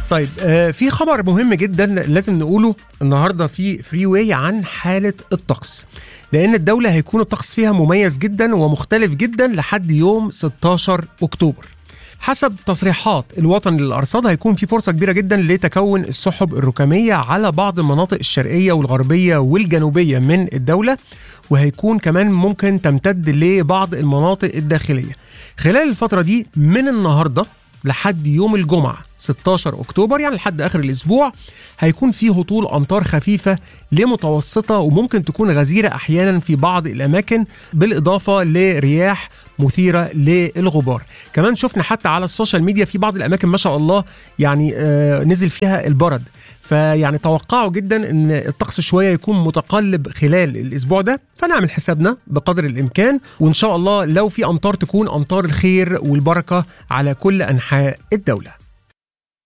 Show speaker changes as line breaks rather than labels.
طيب آه في خبر مهم جدا لازم نقوله النهارده في فري واي عن حاله الطقس لان الدوله هيكون الطقس فيها مميز جدا ومختلف جدا لحد يوم 16 اكتوبر حسب تصريحات الوطن للارصاد هيكون في فرصه كبيره جدا لتكون السحب الركاميه على بعض المناطق الشرقيه والغربيه والجنوبيه من الدوله وهيكون كمان ممكن تمتد لبعض المناطق الداخليه خلال الفتره دي من النهارده لحد يوم الجمعه 16 اكتوبر يعني لحد اخر الاسبوع هيكون في هطول امطار خفيفه لمتوسطه وممكن تكون غزيره احيانا في بعض الاماكن بالاضافه لرياح مثيره للغبار كمان شفنا حتى على السوشيال ميديا في بعض الاماكن ما شاء الله يعني آه نزل فيها البرد فيعني توقعوا جدا ان الطقس شويه يكون متقلب خلال الاسبوع ده فنعمل حسابنا بقدر الامكان وان شاء الله لو في امطار تكون امطار الخير والبركه على كل انحاء الدوله